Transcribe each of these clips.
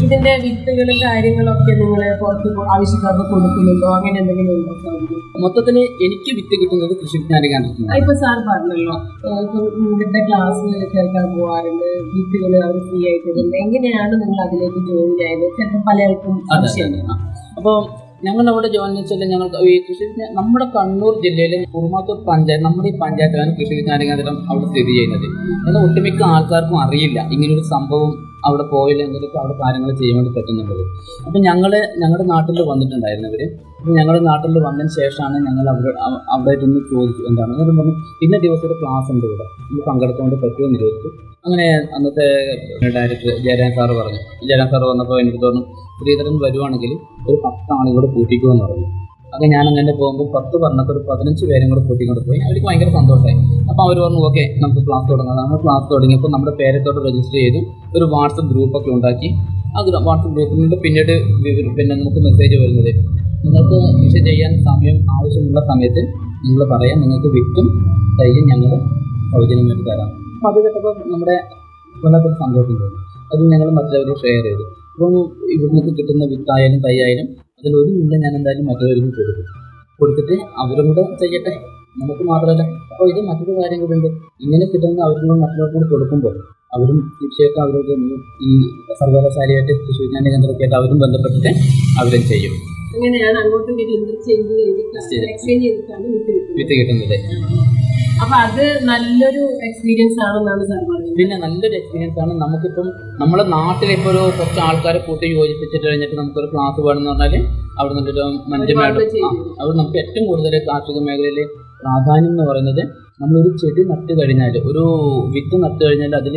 ഇതിന്റെ വിത്തുകളും കാര്യങ്ങളും ഒക്കെ നിങ്ങൾ പുറത്ത് കൊ- ആവശ്യക്കാർക്ക് കൊടുക്കുന്നുണ്ടോ അങ്ങനെ എന്തെങ്കിലും ഉണ്ടോ സാറിന്? മൊത്തത്തിൽ എനിക്ക് വിത്ത് കിട്ടുന്നത് കൃഷി വിജ്ഞാന കേന്ദ്രത്തിൽ ആ, നിന്നാണ്. ഇപ്പൊ സാർ പറഞ്ഞല്ലോ ഏഹ് ഇപ്പൊ ഇവരുടെ ക്ലാസ് കേൾക്കാൻ പോവാറുണ്ട് വിത്തുകൾ അവർ ഫ്രീ ആയിട്ട് തരുന്നുണ്ട് എങ്ങനെയാണ് നിങ്ങൾ അതിലേക്ക് ജോയിൻ ആയത് ചിലപ്പോൾ പലർക്കും അതെ, സംശയം അതെ. അപ്പോൾ ഞങ്ങൾ അവിടെ ജോയിൻ വെച്ചാൽ ഞങ്ങൾ ഈ കൃഷി വിജ്ഞാ- നമ്മുടെ കണ്ണൂർ ജില്ലയിലെ കുറുമാത്തൂർ പഞ്ചായത്ത് നമ്മുടെ ഈ പഞ്ചായത്തിലാണ് കൃഷി വിജ്ഞാന കേന്ദ്രം അവിടെ സ്ഥിതി ചെയ്യുന്നത് എന്നാൽ ഒട്ടുമിക്ക ആൾക്കാർക്കും അറിയില്ല ഇങ്ങനൊരു സംഭവം അവിടെ പോയില്ലെങ്കിലും അവിടെ കാര്യങ്ങൾ ചെയ്യാൻ വേണ്ടി പറ്റുന്നുള്ളത് അപ്പം ഞങ്ങൾ ഞങ്ങളുടെ നാട്ടിൽ വന്നിട്ടുണ്ടായിരുന്നവർ അപ്പം ഞങ്ങളുടെ നാട്ടിൽ വന്നതിന് ശേഷമാണ് ഞങ്ങൾ അവിടെ അവ- അവിടെ ഇരുന്ന് ചോദിച്ചു എന്താണ് എന്നിട്ട് പറഞ്ഞു ഇന്ന ദിവസം ഒരു ക്ലാസ് ഉണ്ട് ഇവിടെ ഇത് പങ്കെടുത്തുകൊണ്ട് പറ്റുമോ എന്ന് ചോദിച്ചു അങ്ങനെ അന്നത്തെ ഡയറക്ടർ ജയരാജൻ സാറ് പറഞ്ഞു ജയരാജൻ സാറ് വന്നപ്പോൾ എനിക്ക് തോന്നുന്നു ശ്രീധരൻ വരുവാണെങ്കിൽ ഒരു പത്ത് ആളും കൂടെ കൂട്ടിക്കുമെന്ന് പറഞ്ഞു അത് ഞാൻ അങ്ങനെ പോകുമ്പോൾ പത്ത് പറഞ്ഞപ്പോൾ ഒരു പതിനഞ്ച് പേരും കൂടെ കൂട്ടിക്കൊണ്ട് പോയി അവർക്ക് ഭയങ്കര സന്തോഷമായി അപ്പോൾ അവർ പറഞ്ഞു ഓക്കെ നമുക്ക് ക്ലാസ് തുടങ്ങാം നമ്മൾ ക്ലാസ് തുടങ്ങിയപ്പോൾ നമ്മുടെ പേരത്തോട് രജിസ്റ്റർ ചെയ്തു ഒരു വാട്സപ്പ് ഗ്രൂപ്പൊക്കെ ഉണ്ടാക്കി ആ ഗ്രൂ- വാട്സപ്പ് ഗ്രൂപ്പിൽ പിന്നീട് വിവര- പിന്നെ നമുക്ക് മെസ്സേജ് വരുന്നത് നിങ്ങൾക്ക് കൃഷി ചെയ്യാൻ സമയം ആവശ്യമുള്ള സമയത്ത് നിങ്ങൾ പറയാം നിങ്ങൾക്ക് വിത്തും തൈയും ഞങ്ങൾ സൗജന്യമായിട്ട് തരാം അപ്പോൾ അത് കേട്ടപ്പോൾ നമ്മുടെ വല്ലാത്തൊരു സന്തോഷം തോന്നി അത് ഞങ്ങൾ മറ്റുള്ളവരെ ഷെയർ ചെയ്തു അപ്പം ഇവിടുന്ന് കിട്ടുന്ന വിത്തായാലും തൈയായാലും അതിലൊരു മുള്ള ഞാൻ എന്തായാലും മറ്റുള്ളവർക്ക് കൊടുക്കും കൊടുത്തിട്ട് അവരും കൂടെ ചെയ്യട്ടെ നമുക്ക് മാത്രമല്ല അപ്പോൾ ഇത് മറ്റൊരു കാര്യം കൂടെ ഉണ്ട് ഇങ്ങനെ കിട്ടുന്ന അവരും കൂടെ മറ്റുള്ളവർക്ക് കൂടെ കൊടുക്കുമ്പോൾ അവരും തീർച്ചയായിട്ടും അവരോട് ഈ സർവകലാശാലയായിട്ട് കൃഷി വിജ്ഞാന കേന്ദ്രമൊക്കെ ആയിട്ട് അവരും ബന്ധപ്പെട്ടിട്ട് അവരും ചെയ്യും അങ്ങനെയാണ് അങ്ങോട്ടും ഇങ്ങോട്ടും ഇന്റർചേഞ്ച് ചെയ്തിട്ടാണ് ശരി. എക്സ്ചേഞ്ച് ചെയ്തിട്ടാണ് വിത്ത് കിട്ടുന്നത് വിത്ത് കിട്ടുന്നത് അപ്പൊ അത് നല്ലൊരു എക്സ്പീരിയൻസ് ആണെന്നാണ് സാർ പറയുന്നത് പിന്നെ നല്ലൊരു എക്സ്പീരിയൻസ് ആണ് നമുക്കിപ്പം നമ്മുടെ നാട്ടിലിപ്പോൾ ഒരു കുറച്ച് ആൾക്കാരെ കൂട്ടി യോജിപ്പിച്ചിട്ട് കഴിഞ്ഞിട്ട് നമുക്കൊരു ക്ലാസ് വേണമെന്ന് പറഞ്ഞാൽ അവിടെ നിന്നൊരു മഞ്ജു ഒരുപാട് മാഡം ചെയ്യും. ആ അത് നമുക്ക് ഏറ്റവും കൂടുതൽ കാർഷിക മേഖലയിൽ പ്രാധാന്യം എന്ന് പറയുന്നത് നമ്മളൊരു ചെടി നട്ട് കഴിഞ്ഞാൽ ഒരു വിത്ത് നട്ട് കഴിഞ്ഞാൽ അതിൽ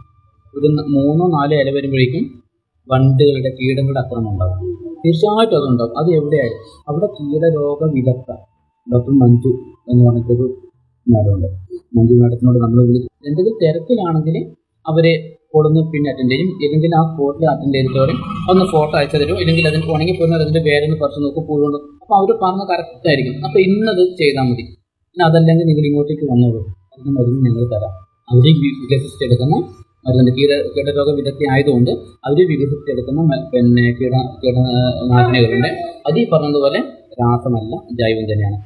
ഒരു ന- മൂന്നോ നാലോ ഇല വരുമ്പോഴേക്കും വണ്ടുകളുടെ കീടങ്ങളുടെ ആക്രമണം ഉണ്ടാകും തീർച്ചയായിട്ടും അതുണ്ടാകും അത് എവിടെയായാലും അവിടെ കീടരോഗ വിദഗ്ധ ഡോക്ടർ മഞ്ജു എന്ന് പറഞ്ഞിട്ടൊരു മാഡമുണ്ട് മഞ്ജു മാഡത്തിനോട് നമ്മൾ വിളിച്ച് എന്തെങ്കിലും തിരക്കിലാണെങ്കിൽ അവരെ കൊടുന്ന് പിന്നെ അറ്റൻഡ് ചെയ്യും ഇല്ലെങ്കിൽ ആ സ്പോട്ടിൽ അറ്റൻഡ് ചെയ്തിട്ട് പറയും ഒന്ന് ഫോട്ടോ അയച്ചു തരും ഇല്ലെങ്കിൽ അതിന് ഉണങ്ങി പോയിരുന്ന അതിൻ്റെ വേരൊന്ന് പറിച്ച് നോക്കും പുഴുകൊണ്ട് അപ്പോൾ അവർ പറഞ്ഞ കറക്റ്റ് ആയിരിക്കും അപ്പോൾ ഇന്നത് ചെയ്താൽ മതി പിന്നെ അതല്ലെങ്കിൽ നിങ്ങൾ ഇങ്ങോട്ടേക്ക് വന്നോളൂ അതിന് മരുന്ന് ഞങ്ങൾ തരാം അവർ വികസിച്ചെടുക്കുന്ന മരുന്നുണ്ട് കീട കീടരോഗ വിദഗ്ധ ആയതുകൊണ്ട് അവർ വികസിച്ചെടുക്കുന്ന മ- പിന്നെ കീട കീടനാശിനികളുണ്ട് അത് ഈ പറഞ്ഞതുപോലെ രാസമല്ല ജൈവം തന്നെയാണ്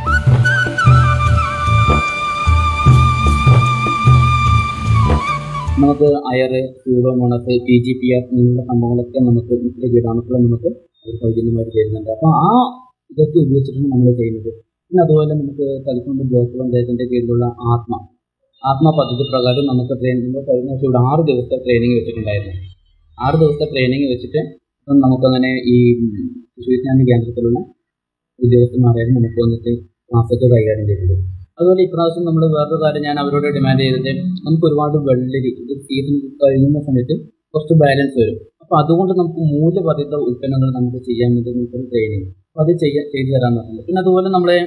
നമുക്ക് അയറ് pseudomonas P G P R ഇങ്ങനെയുള്ള സംഭവങ്ങളൊക്കെ നമുക്ക് മിക്ക കീടാണുക്കളും നമുക്ക് അവർ സൗജന്യമായിട്ട് തരുന്നുണ്ട് അപ്പോൾ ആ ഇതൊക്കെ ഉപയോഗിച്ചിട്ടാണ് നമ്മൾ ചെയ്യുന്നത് പിന്നെ അതുപോലെ നമുക്ക് തലക്കൊണ്ട് ബ്ലോക്ക് പഞ്ചായത്തിൻ്റെ കീഴിലുള്ള ആത്മ ആത്മ പദ്ധതി പ്രകാരം നമുക്ക് ട്രെയിനിങ് കഴിഞ്ഞ വർഷം ഇവിടെ ആറ് ദിവസത്തെ ട്രെയിനിങ് വെച്ചിട്ടുണ്ടായിരുന്നു ആറ് ദിവസത്തെ ട്രെയിനിങ് വെച്ചിട്ട് ഇപ്പം നമുക്കങ്ങനെ ഈ കൃഷി വിജ്ഞാന കേന്ദ്രത്തിലുള്ള ഉദ്യോഗസ്ഥന്മാരായിരുന്നു നമുക്ക് വന്നിട്ട് ക്ലാസ്സൊക്കെ കൈകാര്യം ചെയ്തത് അതുപോലെ ഇപ്രാവശ്യം നമ്മൾ വേറൊരു കാര്യം ഞാൻ അവരോട് ഡിമാൻഡ് ചെയ്തത് നമുക്ക് ഒരുപാട് വെള്ളരി ഇത് സീസൺ കഴിയുന്ന സമയത്ത് കുറച്ച് ബാലൻസ് വരും അപ്പോൾ അതുകൊണ്ട് നമുക്ക് മൂല്യവർദ്ധിത ഉൽപ്പന്നങ്ങൾ നമുക്ക് ചെയ്യാൻ വേണ്ടി നമുക്കൊരു ട്രെയിനിങ് അപ്പോൾ അത് ചെയ്യാൻ ചെയ്തു തരാമെന്ന് പറഞ്ഞു പിന്നെ അതുപോലെ നമ്മളെ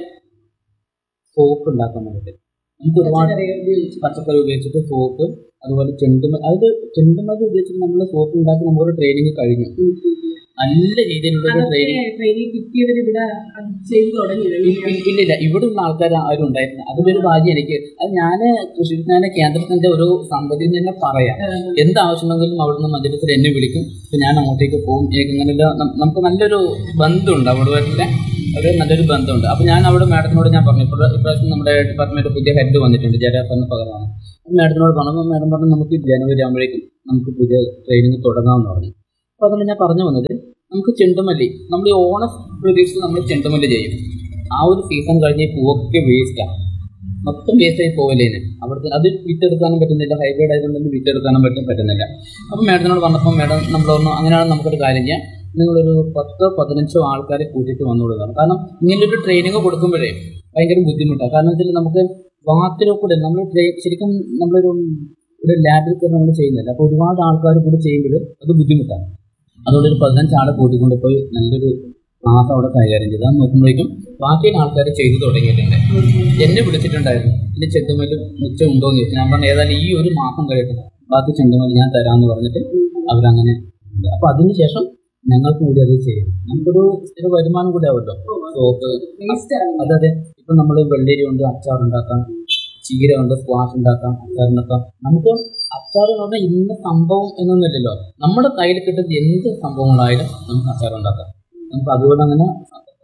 സോപ്പ് ഉണ്ടാക്കാൻ വേണ്ടിയിട്ട് നമുക്ക് ഒരുപാട് പച്ചക്കറികൾ ഉപയോഗിച്ച് പച്ചക്കറി ഉപയോഗിച്ചിട്ട് സോപ്പ് അതുപോലെ ചെണ്ടുമല്ലി അതായത് ചെണ്ടുമല്ലി ഉപയോഗിച്ചിട്ട് നമ്മൾ സോപ്പ് ഉണ്ടാക്കി നമ്മുടെ ട്രെയിനിങ് കഴിഞ്ഞു നല്ല രീതിയിലുള്ള ഒരു അതൊക്കെ ട്രെയിനിങ് ട്രെയിനിൽ കിട്ടിയവർ ഇവിടെ അത് ചെയ്തു തുടങ്ങി ഇല്ലില്ല ഇവിടെ ഉള്ള ആൾക്കാർ ആരും ഉണ്ടായിരുന്നു അതിന്റെ ഒരു ഭാഗ്യം എനിക്ക് അത് ഞാൻ കൃഷി വിജ്ഞാന കേന്ദ്രത്തിന്റെ ഒരു സമ്പതി എന്ന് തന്നെ പറയാം എന്താവശ്യമെങ്കിലും അവിടുന്ന് മജലിസിൽ എന്നെ വിളിക്കും അപ്പൊ ഞാൻ അങ്ങോട്ടേക്ക് പോകും ഇങ്ങനെയുള്ള നം- നമുക്ക് നല്ലൊരു ബന്ധമുണ്ട് അവിടെ ഒരു നല്ലൊരു ബന്ധമുണ്ട് അപ്പൊ ഞാൻ അവിടെ മാഡത്തിനോട് ഞാൻ പറഞ്ഞു ഇപ്പോൾ ഇപ്രാവശ്യം നമ്മുടെ ഡിപ്പാർട്ട്മെന്റ് പുതിയ ഹെഡ് വന്നിട്ടുണ്ട് ജയരാസറിന് പകരമാണ് അപ്പൊ മാഡത്തിനോട് പറഞ്ഞു മാഡം പറഞ്ഞു നമുക്ക് ജനുവരി ആകുമ്പോഴേക്കും നമുക്ക് പുതിയ ട്രെയിനിങ് തുടങ്ങാമെന്ന് പറഞ്ഞു അപ്പോൾ അതുകൊണ്ട് ഞാൻ പറഞ്ഞു വന്നത് നമുക്ക് ചെണ്ടുമല്ലി നമ്മൾ ഈ ഓണ പ്രതീക്ഷിച്ച് നമ്മൾ ചെണ്ടുമല്ലി ചെയ്യും ആ ഒരു സീസൺ കഴിഞ്ഞ് ഈ പൂവൊക്കെ വേസ്റ്റാണ് മൊത്തം വേസ്റ്റ് ആയി പോവില്ലേന് അവിടുത്തെ അത് വിറ്റെടുക്കാനും പറ്റുന്നില്ല ഹൈബ്രിഡ് ആയതുകൊണ്ട് തന്നെ വിറ്റെടുക്കാനും പറ്റും പറ്റുന്നില്ല അപ്പം മാഡത്തിനോട് പറഞ്ഞപ്പോൾ മാഡം നമ്മൾ പറഞ്ഞു അങ്ങനെയാണ് നമുക്കൊരു കാര്യം ചെയ്യാം നിങ്ങളൊരു പത്തോ പതിനഞ്ചോ ആൾക്കാരെ കൂട്ടിയിട്ട് വന്നു കൊടുക്കണം കാരണം ഇങ്ങനൊരു ട്രെയിനിങ് കൊടുക്കുമ്പോഴേ ഭയങ്കര ബുദ്ധിമുട്ടാണ് കാരണം വെച്ചാൽ നമുക്ക് വാക്കിലോ കൂടെ നമ്മൾ ട്രെയിൻ ശരിക്കും നമ്മളൊരു ഒരു ലാബിൽ കയറി നമ്മൾ ചെയ്യുന്നില്ല അപ്പോൾ ഒരുപാട് ആൾക്കാർ കൂടി ചെയ്യുമ്പോൾ അത് ബുദ്ധിമുട്ടാണ് അതുകൊണ്ട് ഒരു പതിനഞ്ച് ആളെ കൂട്ടിക്കൊണ്ട് പോയി നല്ലൊരു ക്ലാസ് അവിടെ കൈകാര്യം ചെയ്ത് അത് നോക്കുമ്പോഴേക്കും ബാക്കിയുള്ള ആൾക്കാർ ചെയ്തു തുടങ്ങിയിട്ടുണ്ട് എന്നെ വിളിച്ചിട്ടുണ്ടായിരുന്നു എന്റെ ചെണ്ടുമല്ല് മിച്ചം ഉണ്ടോ എന്ന് ചോദിച്ചു ഞാൻ പറഞ്ഞു ഏതായാലും ഈ ഒരു മാസം കഴിയട്ടെ ബാക്കി ചെണ്ടുമല്ല് ഞാൻ തരാമെന്ന് പറഞ്ഞിട്ട് അവരങ്ങനെ ഉണ്ട്. അപ്പൊ അതിനുശേഷം ഞങ്ങൾക്ക് കൂടി അത് ചെയ്യും നമുക്കൊരു സ്ഥിര വരുമാനം കൂടി ആവുമല്ലോ സോപ്പ് വേസ്റ്റ് ആണ് അതെ അതെ ഇപ്പൊ നമ്മൾ വെള്ളരി കൊണ്ട് അച്ചാർ ഉണ്ടാക്കാം ചീര കൊണ്ട് സ്ക്വാഷ് ഉണ്ടാക്കാം അച്ചാർ ഉണ്ടാക്കാം നമുക്ക് അച്ചാർ എന്ന് പറഞ്ഞാൽ ഇന്ന സംഭവം എന്നൊന്നുമില്ലല്ലോ നമ്മുടെ കയ്യിൽ കിട്ടുന്ന എന്ത് സംഭവങ്ങളായാലും നമുക്ക് അച്ചാർ ഉണ്ടാക്കാം നമുക്ക് അതുകൊണ്ട് അങ്ങനെ